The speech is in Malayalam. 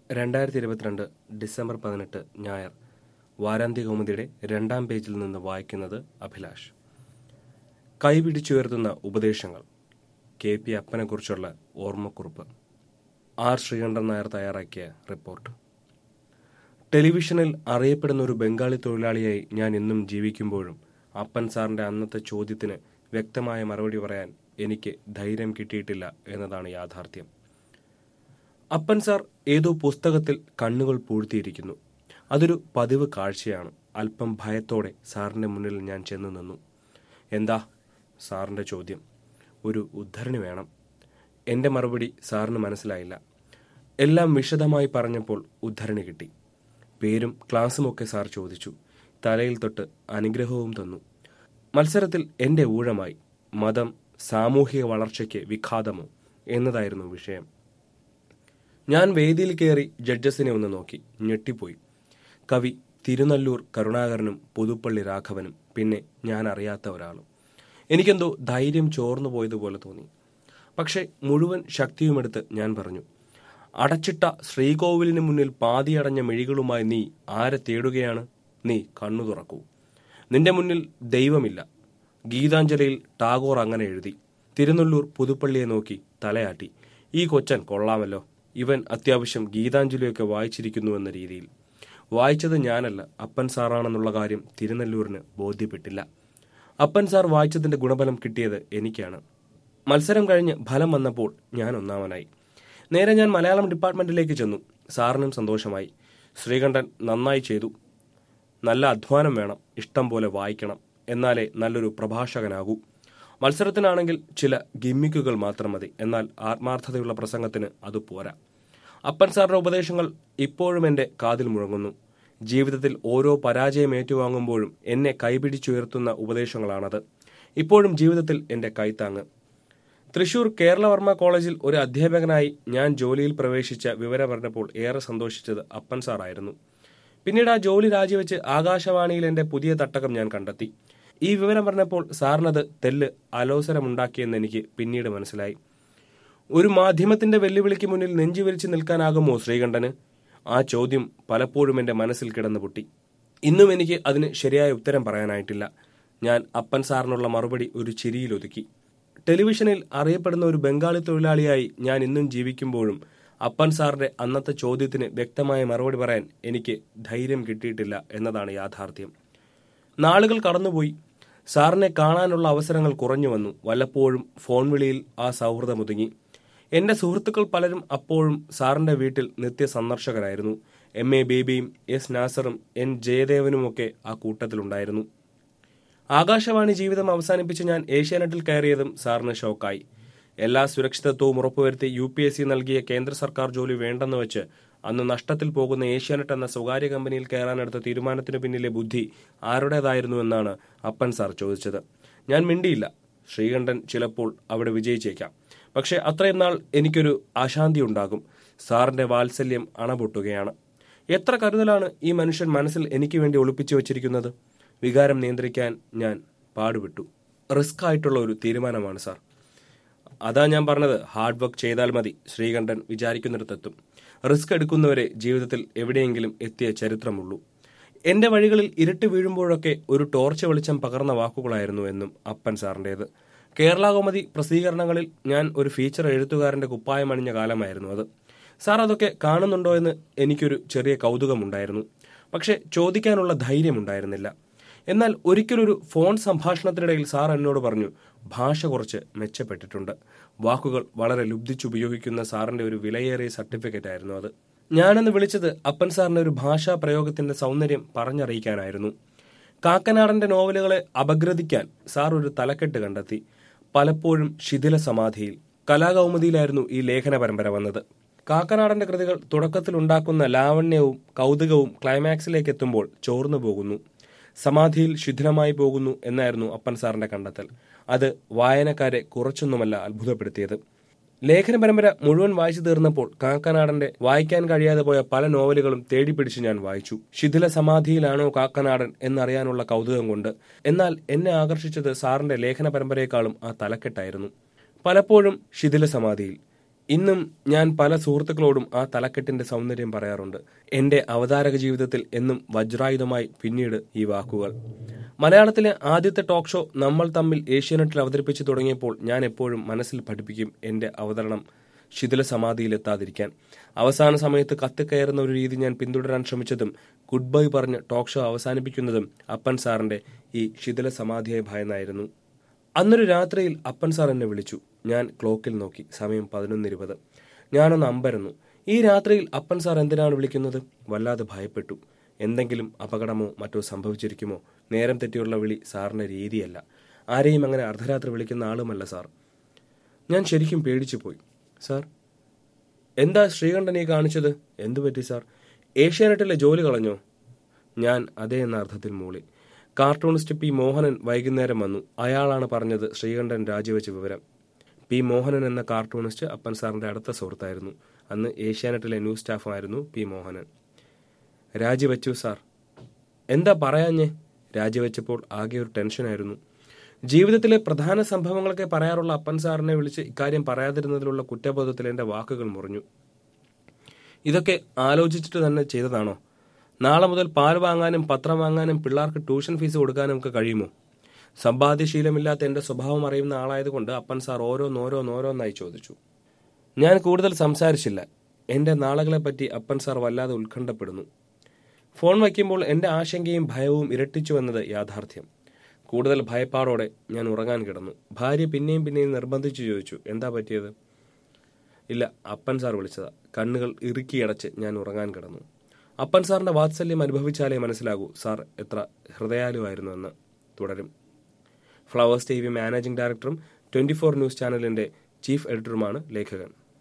രണ്ടായിരത്തി ഇരുപത്തിരണ്ട് ഡിസംബർ പതിനെട്ട് ഞായർ വാരാന്ത്യ കൗമുദിയുടെ രണ്ടാം പേജിൽ നിന്ന് വായിക്കുന്നത് അഭിലാഷ് കൈപിടിച്ചുയർത്തുന്ന ഉപദേശങ്ങൾ കെ പി അപ്പനെക്കുറിച്ചുള്ള ഓർമ്മക്കുറിപ്പ് ആർ ശ്രീകണ്ഠൻ നായർ തയ്യാറാക്കിയ റിപ്പോർട്ട് ടെലിവിഷനിൽ അറിയപ്പെടുന്ന ഒരു ബംഗാളി തൊഴിലാളിയായി ഞാൻ ഇന്നും ജീവിക്കുമ്പോഴും അപ്പൻ സാറിന്റെ അന്നത്തെ ചോദ്യത്തിന് വ്യക്തമായ മറുപടി പറയാൻ എനിക്ക് ധൈര്യം കിട്ടിയിട്ടില്ല എന്നതാണ് യാഥാർത്ഥ്യം അപ്പൻ സാർ ഏതോ പുസ്തകത്തിൽ കണ്ണുകൾ പൂഴ്ത്തിയിരിക്കുന്നു അതൊരു പതിവ് കാഴ്ചയാണ് അല്പം ഭയത്തോടെ സാറിന്റെ മുന്നിൽ ഞാൻ ചെന്നു നിന്നു എന്താ സാറിന്റെ ചോദ്യം ഒരു ഉദ്ധരണി വേണം എന്റെ മറുപടി സാറിന് മനസ്സിലായില്ല എല്ലാം വിശദമായി പറഞ്ഞപ്പോൾ ഉദ്ധരണി കിട്ടി പേരും ക്ലാസ്സുമൊക്കെ സാർ ചോദിച്ചു തലയിൽ തൊട്ട് അനുഗ്രഹവും തന്നു മത്സരത്തിൽ എന്റെ ഊഴമായി മതം സാമൂഹിക വളർച്ചയ്ക്ക് വിഘാതമോ എന്നതായിരുന്നു വിഷയം ഞാൻ വേദിയിൽ കയറി ജഡ്ജസിനെ ഒന്ന് നോക്കി ഞെട്ടിപ്പോയി കവി തിരുനല്ലൂർ കരുണാകരനും പുതുപ്പള്ളി രാഘവനും പിന്നെ ഞാൻ അറിയാത്ത ഒരാളും എനിക്കെന്തോ ധൈര്യം ചോർന്നു പോയതുപോലെ തോന്നി പക്ഷെ മുഴുവൻ ശക്തിയുമെടുത്ത് ഞാൻ പറഞ്ഞു അടച്ചിട്ട ശ്രീകോവിലിന് മുന്നിൽ പാതിയടഞ്ഞ മിഴികളുമായി നീ ആരെ തേടുകയാണ് നീ കണ്ണു തുറക്കൂ നിന്റെ മുന്നിൽ ദൈവമില്ല ഗീതാഞ്ജലിയിൽ ടാഗോർ അങ്ങനെ എഴുതി തിരുനെല്ലൂർ പുതുപ്പള്ളിയെ നോക്കി തലയാട്ടി ഈ കൊച്ചൻ കൊള്ളാമല്ലോ ഇവൻ അത്യാവശ്യം ഗീതാഞ്ജലിയൊക്കെ വായിച്ചിരിക്കുന്നു എന്ന രീതിയിൽ വായിച്ചത് ഞാനല്ല അപ്പൻ സാറാണെന്നുള്ള കാര്യം തിരുനെല്ലൂരിന് ബോധ്യപ്പെട്ടില്ല അപ്പൻ സാർ വായിച്ചതിന്റെ ഗുണഫലം കിട്ടിയത് എനിക്കാണ് മത്സരം കഴിഞ്ഞ് ഫലം വന്നപ്പോൾ ഞാൻ ഒന്നാമനായി നേരെ ഞാൻ മലയാളം ഡിപ്പാർട്ട്മെന്റിലേക്ക് ചെന്നു സാറിനും സന്തോഷമായി ശ്രീകണ്ഠൻ നന്നായി ചെയ്തു നല്ല അധ്വാനം വേണം ഇഷ്ടം പോലെ വായിക്കണം എന്നാലേ നല്ലൊരു പ്രഭാഷകനാകൂ മത്സരത്തിനാണെങ്കിൽ ചില ഗിമ്മിക്കുകൾ മാത്രം മതി എന്നാൽ ആത്മാർത്ഥതയുള്ള പ്രസംഗത്തിന് അത് പോരാ അപ്പൻ സാറിന്റെ ഉപദേശങ്ങൾ ഇപ്പോഴും എന്റെ കാതിൽ മുഴങ്ങുന്നു ജീവിതത്തിൽ ഓരോ പരാജയം ഏറ്റുവാങ്ങുമ്പോഴും എന്നെ കൈപിടിച്ചുയർത്തുന്ന ഉപദേശങ്ങളാണത് ഇപ്പോഴും ജീവിതത്തിൽ എന്റെ കൈത്താങ്ങ് തൃശൂർ കേരളവർമ്മ കോളേജിൽ ഒരു അധ്യാപകനായി ഞാൻ ജോലിയിൽ പ്രവേശിച്ച വിവരം പറഞ്ഞപ്പോൾ ഏറെ സന്തോഷിച്ചത് അപ്പൻ സാറായിരുന്നു പിന്നീട് ആ ജോലി രാജിവെച്ച് ആകാശവാണിയിൽ എന്റെ പുതിയ തട്ടകം ഞാൻ കണ്ടെത്തി ഈ വിവരം പറഞ്ഞപ്പോൾ സാറിനത് തെല്ല് അലോസരമുണ്ടാക്കിയെന്ന് എനിക്ക് പിന്നീട് മനസ്സിലായി ഒരു മാധ്യമത്തിന്റെ വെല്ലുവിളിക്ക് മുന്നിൽ നെഞ്ചുവിരിച്ച് നിൽക്കാനാകുമോ ശ്രീകണ്ഠന് ആ ചോദ്യം പലപ്പോഴും എന്റെ മനസ്സിൽ കിടന്നു പൊട്ടി ഇന്നും എനിക്ക് അതിന് ശരിയായ ഉത്തരം പറയാനായിട്ടില്ല ഞാൻ അപ്പൻ സാറിനുള്ള മറുപടി ഒരു ചിരിയിൽ ഒതുക്കി ടെലിവിഷനിൽ അറിയപ്പെടുന്ന ഒരു ബംഗാളി തൊഴിലാളിയായി ഞാൻ ഇന്നും ജീവിക്കുമ്പോഴും അപ്പൻ സാറിന്റെ അന്നത്തെ ചോദ്യത്തിന് വ്യക്തമായ മറുപടി പറയാൻ എനിക്ക് ധൈര്യം കിട്ടിയിട്ടില്ല എന്നതാണ് യാഥാർത്ഥ്യം നാളുകൾ കടന്നുപോയി സാറിനെ കാണാനുള്ള അവസരങ്ങൾ കുറഞ്ഞു വന്നു വല്ലപ്പോഴും ഫോൺ വിളിയിൽ ആ സൗഹൃദം ഒതുങ്ങി എന്റെ സുഹൃത്തുക്കൾ പലരും അപ്പോഴും സാറിന്റെ വീട്ടിൽ നിത്യ സന്ദർശകരായിരുന്നു എം എ ബേബിയും എസ് നാസറും എൻ ജയദേവനുമൊക്കെ ആ കൂട്ടത്തിലുണ്ടായിരുന്നു ആകാശവാണി ജീവിതം അവസാനിപ്പിച്ച് ഞാൻ ഏഷ്യാനെറ്റിൽ കയറിയതും സാറിന് ഷോക്കായി എല്ലാ സുരക്ഷിതത്വവും ഉറപ്പുവരുത്തി യു പി എസ് സി നൽകിയ കേന്ദ്ര സർക്കാർ ജോലി വേണ്ടെന്ന് വെച്ച് അന്ന് നഷ്ടത്തിൽ പോകുന്ന ഏഷ്യാനെറ്റ് എന്ന സ്വകാര്യ കമ്പനിയിൽ കയറാനെടുത്ത തീരുമാനത്തിന് പിന്നിലെ ബുദ്ധി ആരുടേതായിരുന്നു എന്നാണ് അപ്പൻ സാർ ചോദിച്ചത് ഞാൻ മിണ്ടിയില്ല ശ്രീകണ്ഠൻ ചിലപ്പോൾ അവിടെ വിജയിച്ചേക്കാം പക്ഷെ അത്രയും നാൾ എനിക്കൊരു അശാന്തി ഉണ്ടാകും സാറിന്റെ വാത്സല്യം അണപൊട്ടുകയാണ് എത്ര കരുതലാണ് ഈ മനുഷ്യൻ മനസ്സിൽ എനിക്ക് വേണ്ടി ഒളിപ്പിച്ചു വച്ചിരിക്കുന്നത് വികാരം നിയന്ത്രിക്കാൻ ഞാൻ പാടുപെട്ടു റിസ്ക് ആയിട്ടുള്ള ഒരു തീരുമാനമാണ് സാർ അതാ ഞാൻ പറഞ്ഞത് ഹാർഡ് വർക്ക് ചെയ്താൽ മതി ശ്രീകണ്ഠൻ വിചാരിക്കുന്നിടത്തെത്തും റിസ്ക് എടുക്കുന്നവരെ ജീവിതത്തിൽ എവിടെയെങ്കിലും എത്തിയ ചരിത്രമുള്ളൂ എന്റെ വഴികളിൽ ഇരുട്ട് വീഴുമ്പോഴൊക്കെ ഒരു ടോർച്ച് വെളിച്ചം പകർന്ന വാക്കുകളായിരുന്നു എന്നും അപ്പൻ സാറിന്റേത് കേരള കോമതി പ്രസിദ്ധീകരണങ്ങളിൽ ഞാൻ ഒരു ഫീച്ചർ എഴുത്തുകാരന്റെ കുപ്പായം അണിഞ്ഞ കാലമായിരുന്നു അത് സാർ അതൊക്കെ കാണുന്നുണ്ടോ എന്ന് എനിക്കൊരു ചെറിയ കൗതുകമുണ്ടായിരുന്നു പക്ഷെ ചോദിക്കാനുള്ള ധൈര്യമുണ്ടായിരുന്നില്ല എന്നാൽ ഒരിക്കലൊരു ഫോൺ സംഭാഷണത്തിനിടയിൽ സാർ എന്നോട് പറഞ്ഞു ഭാഷ കുറച്ച് മെച്ചപ്പെട്ടിട്ടുണ്ട് വാക്കുകൾ വളരെ ലുബ്ധിച്ചുപയോഗിക്കുന്ന സാറിന്റെ ഒരു വിലയേറിയ സർട്ടിഫിക്കറ്റ് ആയിരുന്നു അത് ഞാനെന്ന് വിളിച്ചത് അപ്പൻ സാറിന്റെ ഒരു ഭാഷാ പ്രയോഗത്തിന്റെ സൗന്ദര്യം പറഞ്ഞറിയിക്കാനായിരുന്നു കാക്കനാടന്റെ നോവലുകളെ അപഗ്രഥിക്കാൻ സാർ ഒരു തലക്കെട്ട് കണ്ടെത്തി പലപ്പോഴും ശിഥില സമാധിയിൽ കലാകൗമുദിയിലായിരുന്നു ഈ ലേഖന പരമ്പര വന്നത് കാക്കനാടന്റെ കൃതികൾ തുടക്കത്തിൽ ഉണ്ടാക്കുന്ന ലാവണ്യവും കൗതുകവും ക്ലൈമാക്സിലേക്ക് എത്തുമ്പോൾ ചോർന്നു പോകുന്നു സമാധിയിൽ ശിഥിലമായി പോകുന്നു എന്നായിരുന്നു അപ്പൻ സാറിന്റെ കണ്ടെത്തൽ അത് വായനക്കാരെ കുറച്ചൊന്നുമല്ല അത്ഭുതപ്പെടുത്തിയത് ലേഖന പരമ്പര മുഴുവൻ വായിച്ചു തീർന്നപ്പോൾ കാക്കനാടന്റെ വായിക്കാൻ കഴിയാതെ പോയ പല നോവലുകളും തേടിപ്പിടിച്ച് ഞാൻ വായിച്ചു ശിഥില സമാധിയിലാണോ കാക്കനാടൻ എന്നറിയാനുള്ള കൗതുകം കൊണ്ട് എന്നാൽ എന്നെ ആകർഷിച്ചത് സാറിന്റെ ലേഖന പരമ്പരയെക്കാളും ആ തലക്കെട്ടായിരുന്നു പലപ്പോഴും ശിഥില സമാധിയിൽ ഇന്നും ഞാൻ പല സുഹൃത്തുക്കളോടും ആ തലക്കെട്ടിന്റെ സൗന്ദര്യം പറയാറുണ്ട് എന്റെ അവതാരക ജീവിതത്തിൽ എന്നും വജ്രായുധമായി പിന്നീട് ഈ വാക്കുകൾ മലയാളത്തിലെ ആദ്യത്തെ ടോക്ക് ഷോ നമ്മൾ തമ്മിൽ ഏഷ്യാനെറ്റിൽ അവതരിപ്പിച്ചു തുടങ്ങിയപ്പോൾ ഞാൻ എപ്പോഴും മനസ്സിൽ പഠിപ്പിക്കും എന്റെ അവതരണം ശിഥില സമാധിയിലെത്താതിരിക്കാൻ അവസാന സമയത്ത് കത്തിക്കയറുന്ന ഒരു രീതി ഞാൻ പിന്തുടരാൻ ശ്രമിച്ചതും ഗുഡ് ബൈ പറഞ്ഞ് ടോക്ക് ഷോ അവസാനിപ്പിക്കുന്നതും അപ്പൻ സാറിന്റെ ഈ ശിഥില സമാധിയെ ഭയന്നായിരുന്നു അന്നൊരു രാത്രിയിൽ അപ്പൻ സാർ എന്നെ വിളിച്ചു ഞാൻ ക്ലോക്കിൽ നോക്കി സമയം പതിനൊന്ന് ഇരുപത് ഞാനൊന്ന് അമ്പരന്നു ഈ രാത്രിയിൽ അപ്പൻ സാർ എന്തിനാണ് വിളിക്കുന്നത് വല്ലാതെ ഭയപ്പെട്ടു എന്തെങ്കിലും അപകടമോ മറ്റോ സംഭവിച്ചിരിക്കുമോ നേരം തെറ്റിയുള്ള വിളി സാറിന്റെ രീതിയല്ല ആരെയും അങ്ങനെ അർദ്ധരാത്രി വിളിക്കുന്ന ആളുമല്ല സാർ ഞാൻ ശരിക്കും പേടിച്ചു പോയി സാർ എന്താ ശ്രീകണ്ഠൻ ഈ കാണിച്ചത് എന്തു പറ്റി സാർ ഏഷ്യാനെറ്റിലെ ജോലി കളഞ്ഞോ ഞാൻ അതേ എന്ന അർത്ഥത്തിൽ മൂളി കാർട്ടൂണിസ്റ്റ് പി മോഹനൻ വൈകുന്നേരം വന്നു അയാളാണ് പറഞ്ഞത് ശ്രീകണ്ഠൻ രാജിവെച്ച വിവരം പി മോഹനൻ എന്ന കാർട്ടൂണിസ്റ്റ് അപ്പൻ സാറിന്റെ അടുത്ത സുഹൃത്തായിരുന്നു അന്ന് ഏഷ്യാനെറ്റിലെ ന്യൂസ് സ്റ്റാഫായിരുന്നു പി മോഹനൻ രാജിവെച്ചു സാർ എന്താ പറയാഞ്ഞേ രാജിവെച്ചപ്പോൾ ആകെ ഒരു ടെൻഷനായിരുന്നു ജീവിതത്തിലെ പ്രധാന സംഭവങ്ങളൊക്കെ പറയാറുള്ള അപ്പൻ സാറിനെ വിളിച്ച് ഇക്കാര്യം പറയാതിരുന്നതിലുള്ള കുറ്റബോധത്തിൽ എന്റെ വാക്കുകൾ മുറിഞ്ഞു ഇതൊക്കെ ആലോചിച്ചിട്ട് തന്നെ ചെയ്തതാണോ നാളെ മുതൽ പാൽ വാങ്ങാനും പത്രം വാങ്ങാനും പിള്ളേർക്ക് ട്യൂഷൻ ഫീസ് കൊടുക്കാനും ഒക്കെ കഴിയുമോ സമ്പാദ്യശീലമില്ലാത്ത എന്റെ സ്വഭാവം അറിയുന്ന ആളായതുകൊണ്ട് അപ്പൻ സാർ ഓരോന്നോരോന്നോരോന്നായി ചോദിച്ചു ഞാൻ കൂടുതൽ സംസാരിച്ചില്ല എന്റെ നാളുകളെപ്പറ്റി അപ്പൻ സാർ വല്ലാതെ ഉത്കണ്ഠപ്പെടുന്നു ഫോൺ വയ്ക്കുമ്പോൾ എന്റെ ആശങ്കയും ഭയവും ഇരട്ടിച്ചുവെന്നത് യാഥാർത്ഥ്യം കൂടുതൽ ഭയപ്പാടോടെ ഞാൻ ഉറങ്ങാൻ കിടന്നു ഭാര്യ പിന്നെയും പിന്നെയും നിർബന്ധിച്ചു ചോദിച്ചു എന്താ പറ്റിയത് ഇല്ല അപ്പൻ സാർ വിളിച്ചതാ കണ്ണുകൾ ഇറുക്കിയടച്ച് ഞാൻ ഉറങ്ങാൻ കിടന്നു അപ്പൻ സാറിന്റെ വാത്സല്യം അനുഭവിച്ചാലേ മനസ്സിലാകൂ സാർ എത്ര ഹൃദയാലുവായിരുന്നു എന്ന് തുടരും ഫ്ലവേഴ്സ് ടി വി മാനേജിംഗ് ഡയറക്ടറും ട്വന്റി ഫോർ ന്യൂസ് ചാനലിന്റെ ചീഫ് എഡിറ്ററുമാണ് ലേഖകൻ